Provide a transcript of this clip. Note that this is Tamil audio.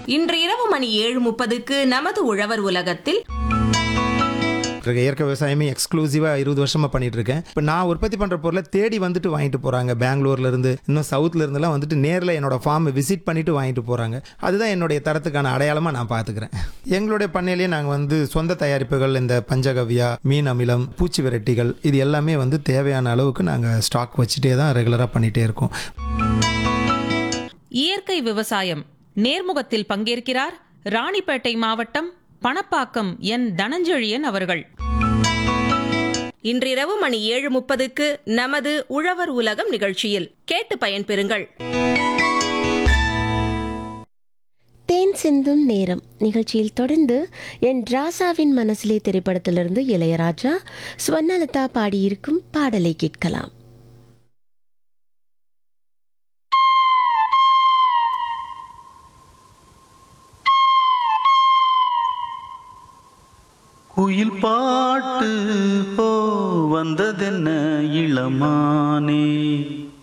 இன்று இரவு மணி ஏழு முப்பதுக்கு நமது உழவர் உலகத்தில் இருக்க இயற்கை விவசாயமே எக்ஸ்க்ளூசிவாக இருபது வருஷமாக பண்ணிட்டு இருக்கேன் இப்போ நான் உற்பத்தி பண்ணுற பொருளை தேடி வந்துட்டு வாங்கிட்டு போகிறாங்க பெங்களூர்ல இருந்து இன்னும் சவுத்துல இருந்தெல்லாம் வந்துட்டு நேரில் என்னோட ஃபார்மை விசிட் பண்ணிட்டு வாங்கிட்டு போகிறாங்க அதுதான் என்னுடைய தரத்துக்கான அடையாளமாக நான் பார்த்துக்கிறேன் எங்களுடைய பண்ணையிலேயே நாங்கள் வந்து சொந்த தயாரிப்புகள் இந்த பஞ்சகவ்யா மீன் அமிலம் பூச்சி விரட்டிகள் இது எல்லாமே வந்து தேவையான அளவுக்கு நாங்கள் ஸ்டாக் வச்சுட்டே தான் ரெகுலராக பண்ணிகிட்டே இருக்கோம் இயற்கை விவசாயம் நேர்முகத்தில் பங்கேற்கிறார் ராணிப்பேட்டை மாவட்டம் பணப்பாக்கம் என் தனஞ்செழியன் அவர்கள் இன்றிரவு மணி ஏழு முப்பதுக்கு நமது உழவர் உலகம் நிகழ்ச்சியில் கேட்டு பயன்பெறுங்கள் தேன் சிந்தும் நேரம் நிகழ்ச்சியில் தொடர்ந்து என் ராசாவின் மனசிலே திரைப்படத்திலிருந்து இளையராஜா ஸ்வர்ணலதா பாடியிருக்கும் பாடலை கேட்கலாம் குயில் பாட்டு போ வந்ததென்ன இளமானே